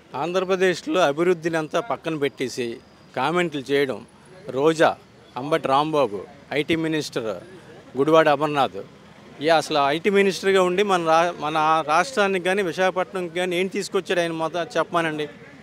ఆంధ్రప్రదేశ్లో అభివృద్ధిని అంతా పక్కన పెట్టేసి కామెంట్లు చేయడం రోజా అంబటి రాంబాబు ఐటీ మినిస్టర్ గుడివాడ అమర్నాథ్ ఇక అసలు ఐటీ మినిస్టర్గా ఉండి మన రా మన రాష్ట్రానికి కానీ విశాఖపట్నంకి కానీ ఏం తీసుకొచ్చాడు ఆయన మొత్తం చెప్పమానండి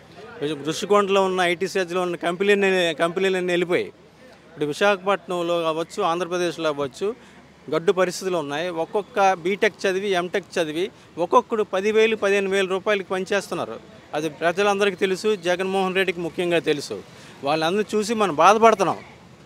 ఋషికొండలో ఉన్న ఐటీ సెజ్లో ఉన్న కంపెనీలు కంపెనీలన్నీ వెళ్ళిపోయాయి ఇప్పుడు విశాఖపట్నంలో అవ్వచ్చు ఆంధ్రప్రదేశ్లో అవ్వచ్చు గడ్డు పరిస్థితులు ఉన్నాయి ఒక్కొక్క బీటెక్ చదివి ఎంటెక్ చదివి ఒక్కొక్కడు పదివేలు పదిహేను వేల రూపాయలకి పనిచేస్తున్నారు అది ప్రజలందరికీ తెలుసు జగన్మోహన్ రెడ్డికి ముఖ్యంగా తెలుసు వాళ్ళందరూ చూసి మనం బాధపడుతున్నాం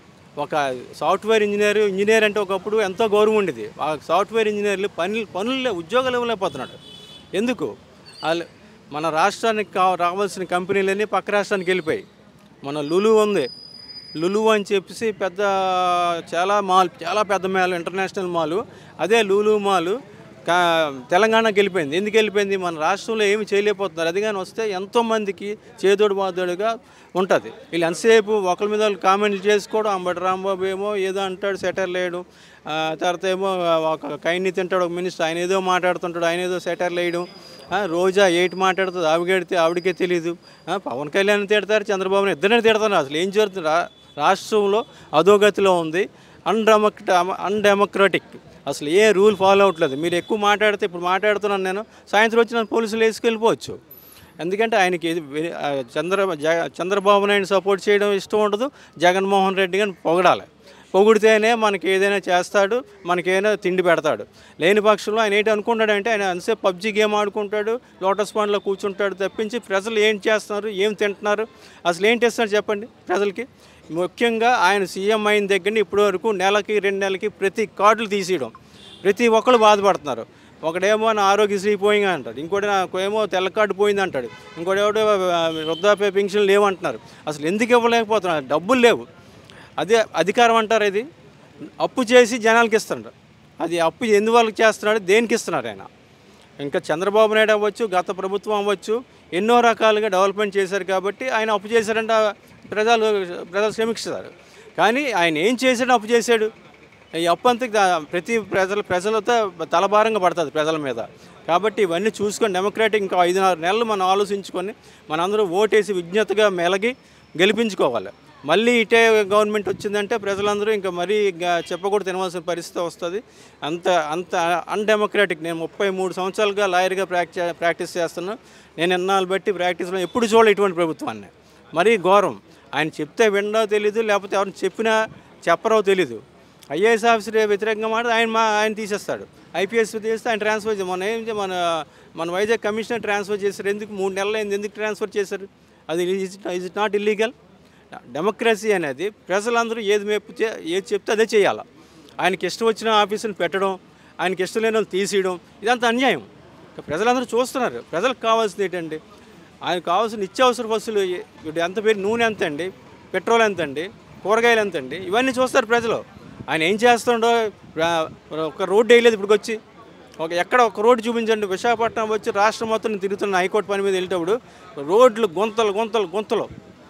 ఒక సాఫ్ట్వేర్ ఇంజనీర్ ఇంజనీర్ అంటే ఒకప్పుడు ఎంతో గౌరవం ఉండేది ఆ సాఫ్ట్వేర్ ఇంజనీర్లు పనులు పనులు ఉద్యోగాలు ఇవ్వలేకపోతున్నాడు ఎందుకు వాళ్ళు మన రాష్ట్రానికి కా రావాల్సిన కంపెనీలన్నీ పక్క రాష్ట్రానికి వెళ్ళిపోయి మన లులు ఉంది లులు అని చెప్పేసి పెద్ద చాలా మాల్ చాలా పెద్ద మాల్ ఇంటర్నేషనల్ మాల్ అదే లులు మాల్ కా తెలంగాణకి వెళ్ళిపోయింది ఎందుకు వెళ్ళిపోయింది మన రాష్ట్రంలో ఏమి చేయలేకపోతున్నారు అది కానీ వస్తే ఎంతోమందికి చేదోడు బాదోడుగా ఉంటుంది వీళ్ళు ఎంతసేపు ఒకరి మీద వాళ్ళు కామెంట్లు చేసుకోవడం అంబటి రాంబాబు ఏమో ఏదో అంటాడు సెటర్ లేయడం ఆ, తర్వాత ఏమో ఒక కైన్ని తింటాడు ఒక మినిస్టర్ ఆయన ఏదో మాట్లాడుతుంటాడు ఆయన ఏదో సెటర్ వేయడం ఆ, రోజా ఏటి మాట్లాడుతుంది ఆవిడెడితే ఆవిడకే తెలియదు ఆ, పవన్ కళ్యాణ్ తిడతారు చంద్రబాబుని ఇద్దరిని తిడతారు అసలు ఏం జరుగుతుంది రా రాష్ట్రంలో అధోగతిలో ఉంది అన్డెమోక్ అన్డెమోక్రటిక్ అసలు ఏ రూల్ ఫాలో అవ్వట్లేదు మీరు ఎక్కువ మాట్లాడితే ఇప్పుడు మాట్లాడుతున్నాను నేను సాయంత్రం వచ్చి నన్ను పోలీసులు వేసుకెళ్ళిపోవచ్చు ఎందుకంటే ఆయనకి ఇది వె- ఆ, చంద్ర జ- చంద్రబాబు నాయుడు సపోర్ట్ చేయడం ఇష్టం ఉండదు జగన్మోహన్ రెడ్డి గారిని పొగడాలి పొగిడితేనే మనకి ఏదైనా చేస్తాడు మనకి ఏదైనా తిండి పెడతాడు లేని పక్షంలో ఆయన ఏంటి అనుకుంటాడంటే ఆయన అంతసేపు పబ్జీ గేమ్ ఆడుకుంటాడు లోటస్ పాండ్లో కూర్చుంటాడు తప్పించి ప్రజలు ఏం చేస్తున్నారు ఏం తింటున్నారు అసలు ఏం చేస్తున్నారు చెప్పండి ప్రజలకి ముఖ్యంగా ఆయన సీఎం అయిన దగ్గర నుంచి ఇప్పటి వరకు నెలకి రెండు నెలలకి ప్రతి కార్డులు తీసేయడం ప్రతి ఒక్కరు బాధపడుతున్నారు ఒకడేమో నా ఆరోగ్యశ్రీ పోయింది అంటాడు ఇంకోటి నాకు ఏమో తెల్ల కార్డు పోయింది అంటాడు ఇంకోటి ఏమో వృద్ధాప్య పెన్షన్ లేవంటున్నారు అసలు ఎందుకు ఇవ్వలేకపోతున్నారు డబ్బులు లేవు అదే అధికారం అంటారు ఇది అప్పు చేసి జనాలకి ఇస్తున్నాడు అది అప్పు ఎందువల్ల చేస్తున్నాడు దేనికి ఇస్తున్నాడు ఆయన ఇంకా చంద్రబాబు నాయుడు అవ్వచ్చు గత ప్రభుత్వం అవ్వచ్చు ఎన్నో రకాలుగా డెవలప్మెంట్ చేశారు కాబట్టి ఆయన అప్పు చేశారంటే ప్రజలు ప్రజలు క్షమిస్తారు కానీ ఆయన ఏం చేశాడు అప్పు చేశాడు ఈ అప్పు అంతా దా- ప్రతి ప్రజల ప్రజలతో తలభారంగా పడుతుంది ప్రజల మీద కాబట్టి ఇవన్నీ చూసుకొని డెమోక్రాటిక్ ఇంకా ఐదు ఆరు నెలలు మనం ఆలోచించుకొని మనందరూ ఓటేసి విజ్ఞతగా మెలగి గెలిపించుకోవాలి మళ్ళీ ఇటే గవర్నమెంట్ వచ్చిందంటే ప్రజలందరూ ఇంకా మరీ ఇంకా చెప్పకూడదు తినవలసిన పరిస్థితి వస్తుంది అంత అంత అన్డెమోక్రాటిక్ నేను ముప్పై మూడు సంవత్సరాలుగా లాయర్గా ప్రాక్టీ ప్రాక్టీస్ చేస్తున్నాను నేను ఎన్నాళ్ళు బట్టి ప్రాక్టీస్లో ఎప్పుడు చూడలే ఇటువంటి ప్రభుత్వాన్ని మరీ ఘోరం ఆయన చెప్తే వినడో తెలీదు లేకపోతే ఎవరిని చెప్పినా చెప్పరో తెలీదు ఐఏఎస్ ఆఫీసర్ వ్యతిరేకంగా మాట ఆయన మా ఆయన తీసేస్తాడు ఐపీఎస్ తీస్తే ఆయన ట్రాన్స్ఫర్ చేసి మన ఏం చే- మన మన వైజాగ్ కమిషనర్ ట్రాన్స్ఫర్ చేశారు ఎందుకు మూడు నెలలు అయింది ఎందుకు ట్రాన్స్ఫర్ చేశారు అది is it not illegal democracy అనేది ప్రజలందరూ ఏది మేపు చే- ఏది చెప్తే అదే చేయాలి ఆయనకి ఇష్టం వచ్చిన ఆఫీసుని పెట్టడం ఆయనకి ఇష్టం లేని వాళ్ళు తీసేయడం ఇదంతా అన్యాయం ఇక ప్రజలందరూ చూస్తున్నారు ప్రజలకు కావాల్సింది ఏంటండి ఆయనకు కావాల్సిన నిత్యావసర వస్తువులు ఏ- ఇప్పుడు ఎంత పేరు నూనె ఎంత అండి పెట్రోల్ ఎంత అండి కూరగాయలు ఎంత అండి ఇవన్నీ చూస్తారు ప్రజలు ఆయన ఏం చేస్తుండో రా- ఒక రోడ్డు వేయలేదు ఇప్పుడు వచ్చి ఒక ఎక్కడ ఒక రోడ్డు చూపించండి విశాఖపట్నం వచ్చి రాష్ట్రం మొత్తం తిరుగుతున్న హైకోర్టు పని మీద వెళ్ళేటప్పుడు రోడ్లు గుంతలు గుంతలు గుంతలు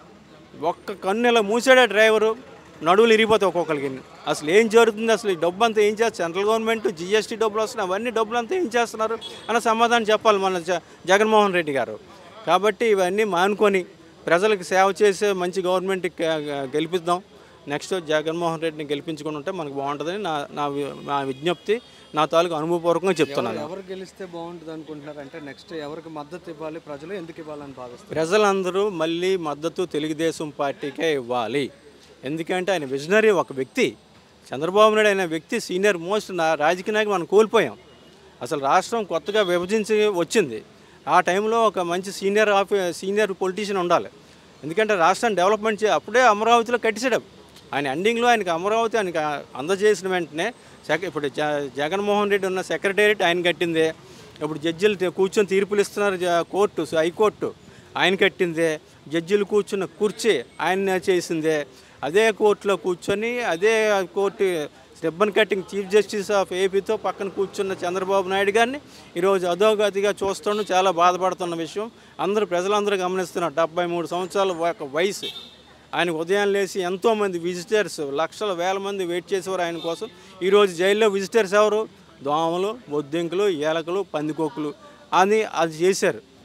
ఒక్క కన్నులా మూసాడే డ్రైవరు నడువులు ఇరిగిపోతాయి ఒక్కొక్కరికి అసలు ఏం జరుగుతుంది అసలు ఈ డబ్బు అంతా ఏం చేస్తారు సెంట్రల్ గవర్నమెంట్ జిఎస్టీ డబ్బులు వస్తున్నాయి అవన్నీ డబ్బులు అంతా ఏం చేస్తున్నారు అన్న సమాధానం చెప్పాలి మన జ- జగన్మోహన్ రెడ్డి గారు కాబట్టి ఇవన్నీ మానుకొని ప్రజలకు సేవ చేసే మంచి గవర్నమెంట్ గెలిపిద్దాం నెక్స్ట్ జగన్మోహన్ రెడ్డిని గెలిపించుకుని ఉంటే మనకు బాగుంటుందని నా నా వి- నా విజ్ఞప్తి నా తాలూకు అనుభవపూర్వకంగా చెప్తున్నాను ఎవరు గెలిస్తే బాగుంటుంది అనుకుంటున్నారు అంటే నెక్స్ట్ ఎవరికి మద్దతు ఇవ్వాలి ప్రజలు ఎందుకు ఇవ్వాలని భావిస్తారు ప్రజలందరూ మళ్ళీ మద్దతు తెలుగుదేశం పార్టీకే ఇవ్వాలి ఎందుకంటే ఆయన విజనరీ ఒక వ్యక్తి చంద్రబాబు నాయుడు అయిన వ్యక్తి సీనియర్ మోస్ట్ నా రాజకీయ నాయకుడు మనం కోల్పోయాం అసలు రాష్ట్రం కొత్తగా విభజించి వచ్చింది ఆ టైంలో ఒక మంచి సీనియర్ ఆఫీ సీనియర్ పొలిటీషియన్ ఉండాలి ఎందుకంటే రాష్ట్రాన్ని డెవలప్మెంట్ చే అప్పుడే అమరావతిలో కట్టించాడు ఆయన ఎండింగ్లో ఆయనకి అమరావతి ఆయనకి అందజేసిన వెంటనే సెక ఇప్పుడు జ జగన్మోహన్ రెడ్డి ఉన్న సెక్రటేరియట్ ఆయన కట్టిందే ఇప్పుడు జడ్జిలు తే- కూర్చొని తీర్పులు ఇస్తున్నారు జ- కోర్టు హైకోర్టు ఆయన కట్టిందే జడ్జిలు కూర్చున్న కుర్చీ ఆయన చేసిందే అదే కోర్టులో కూర్చొని అదే court ribbon cutting chief justice of ఏపీతో పక్కన కూర్చున్న చంద్రబాబు నాయుడు గారిని ఈరోజు అధోగతిగా చూస్తుండడం చాలా బాధపడుతున్న విషయం అందరూ ప్రజలందరూ గమనిస్తున్నారు డెబ్బై మూడు సంవత్సరాల ఒక వయసు ఆయన ఉదయం లేచి ఎంతోమంది విజిటర్స్ లక్షల వేల మంది వెయిట్ చేసేవారు ఆయన కోసం ఈరోజు జైల్లో విజిటర్స్ ఎవరు దోమలు బొద్దింకలు ఏలకలు పందికొక్కులు అని అది చేశారు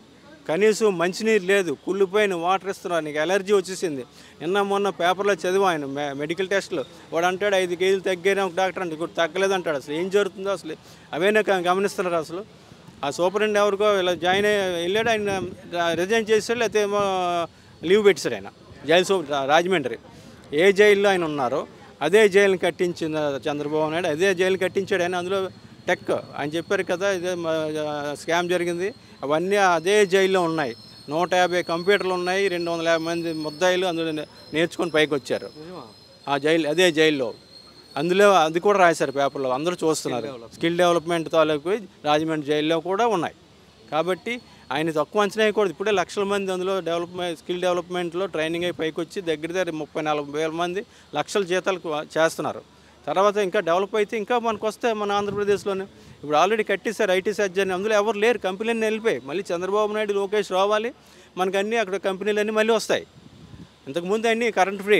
కనీసం మంచినీరు లేదు కుళ్ళిపోయిన వాటర్ ఇస్తున్నారు నీకు ఎలర్జీ వచ్చేసింది నిన్న మొన్న పేపర్లో చదివా ఆయన మె- మెడికల్ టెస్ట్లు వాడు అంటాడు ఐదు కేజీలు తగ్గాను ఒక డాక్టర్ అంటే ఇప్పుడు తగ్గలేదు అంటాడు అసలు ఏం జరుగుతుందో అసలు అవేనా గ- గమనిస్తున్నారు అసలు ఆ సూపరింటెండెంట్ ఎవరికో ఇలా జాయిన్ అయ్యి వెళ్ళాడు ఆయన రిజైన్ చేశాడు లేకపోతే ఏమో లీవ్ పెట్టాడు ఆయన జైలు సూపర్ రాజమండ్రి ఏ జైల్లో ఆయన ఉన్నారో అదే జైలుని కట్టించిన చంద్రబాబు నాయుడు అదే జైలు కట్టించాడు ఆయన అందులో టెక్ ఆయన చెప్పారు కదా ఇదే స్కామ్ జరిగింది అవన్నీ అదే జైల్లో ఉన్నాయి నూట యాభై కంప్యూటర్లు ఉన్నాయి రెండు వందల యాభై మంది ముద్దాయిలు అందులో నే- నేర్చుకొని పైకి వచ్చారు నిజమా ఆ జైలు అదే జైల్లో అందులో అది కూడా రాశారు పేపర్లో అందరూ చూస్తున్నారు స్కిల్ డెవలప్మెంట్ తాలూకు రాజమండ్రి జైల్లో కూడా ఉన్నాయి కాబట్టి ఆయన తక్కువ అంచనా వేయకూడదు ఇప్పుడే లక్షల మంది అందులో డెవలప్మెంట్ స్కిల్ డెవలప్మెంట్లో ట్రైనింగ్ అయి పైకి వచ్చి దగ్గర దగ్గర ముప్పై నలభై వేల మంది లక్షల జీతాలు చేస్తున్నారు తర్వాత ఇంకా డెవలప్ అయితే ఇంకా మనకు వస్తే మన ఆంధ్రప్రదేశ్లోనే ఇప్పుడు ఆల్రెడీ కట్టేశారు ఐటీ సర్జరీ అందులో ఎవరు లేరు కంపెనీలు వెళ్ళిపోయి మళ్ళీ చంద్రబాబు నాయుడు లోకేష్ రావాలి మనకు అన్నీ అక్కడ కంపెనీలు అన్నీ మళ్ళీ వస్తాయి ఇంతకుముందు అన్నీ కరెంట్ ఫ్రీ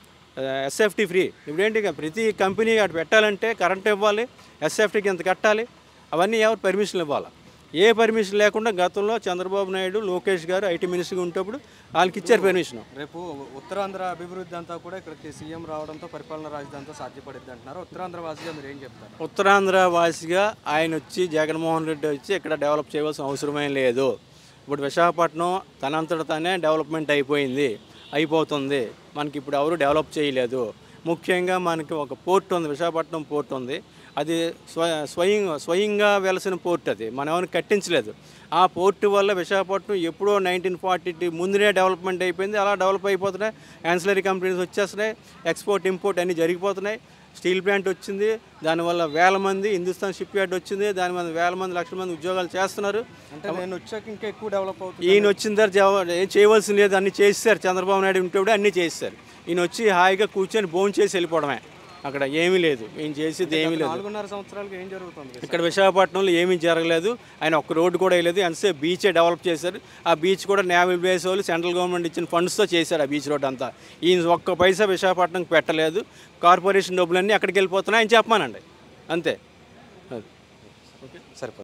ఎస్ఎఫ్టీ ఫ్రీ ఇప్పుడేంటి ఇక ప్రతి కంపెనీ అటు పెట్టాలంటే కరెంట్ ఇవ్వాలి ఎస్ఎఫ్టీకి ఎంత కట్టాలి అవన్నీ ఎవరు పర్మిషన్ ఇవ్వాలి ఏ పర్మిషన్ లేకుండా గతంలో చంద్రబాబు నాయుడు లోకేష్ గారు ఐటీ మినిస్టర్గా ఉంటప్పుడు వాళ్ళకి ఇచ్చారు పర్మిషన్ రేపు ఉత్తరాంధ్ర అభివృద్ధి అంతా కూడా ఇక్కడికి సీఎం రావడంతో పరిపాలన రాజధానితో సాధ్యపడుద్ది అంటున్నారు ఉత్తరాంధ్ర వాసిగా మీరు ఏం చెప్తారు ఉత్తరాంధ్ర వాసిగా ఆయన వచ్చి జగన్మోహన్ రెడ్డి వచ్చి ఇక్కడ డెవలప్ చేయవలసిన అవసరమేం లేదు ఇప్పుడు విశాఖపట్నం తనంతట తానే డెవలప్మెంట్ అయిపోయింది అయిపోతుంది మనకి ఇప్పుడు ఎవరు డెవలప్ చేయలేదు ముఖ్యంగా మనకి ఒక పోర్ట్ ఉంది విశాఖపట్నం పోర్ట్ ఉంది అది స్వ స్వయం స్వయంగా వెలసిన పోర్ట్ అది మనం ఎవరిని కట్టించలేదు ఆ పోర్టు వల్ల విశాఖపట్నం ఎప్పుడో నైన్టీన్ ఫార్టీ ముందునే డెవలప్మెంట్ అయిపోయింది అలా డెవలప్ అయిపోతున్నాయి యాన్సిలరీ కంపెనీస్ వచ్చేస్తున్నాయి ఎక్స్పోర్ట్ ఇంపోర్ట్ అన్నీ జరిగిపోతున్నాయి స్టీల్ ప్లాంట్ వచ్చింది దానివల్ల వేల మంది హిందుస్థాన్ షిప్ యార్డ్ వచ్చింది దాని మీద వేల మంది లక్షల మంది ఉద్యోగాలు చేస్తున్నారు అంటే నేను వచ్చాక ఇంకా ఎక్కువ డెవలప్ అవుతుంది ఈయన వచ్చిన తర్వాత జవ- ఏం చేయవలసింది లేదు అన్ని చేస్తారు చంద్రబాబు నాయుడు ఉంటే అన్నీ చేస్తారు ఈయన వచ్చి హాయిగా కూర్చొని భోజనం చేసి వెళ్ళిపోవడమే అక్కడ ఏమీ లేదు ఈయన చేసేది ఏమీ లేదు నాలుగున్నర సంవత్సరాలుగా ఏం జరుగుతుంది ఇక్కడ విశాఖపట్నంలో ఏమీ జరగలేదు ఆయన ఒక్క రోడ్డు కూడా వేయలేదు ఎంతసేపు బీచే డెవలప్ చేశారు ఆ బీచ్ కూడా నేవల్ బేస్ వాళ్ళు సెంట్రల్ గవర్నమెంట్ ఇచ్చిన ఫండ్స్తో చేశారు ఆ బీచ్ రోడ్ అంతా ఈయన ఒక్క పైసా విశాఖపట్నంకి పెట్టలేదు కార్పొరేషన్ డబ్బులన్నీ అక్కడికి వెళ్ళిపోతున్నాయి ఆయన చెప్పమానండి అంతే అది. సరిపోతుంది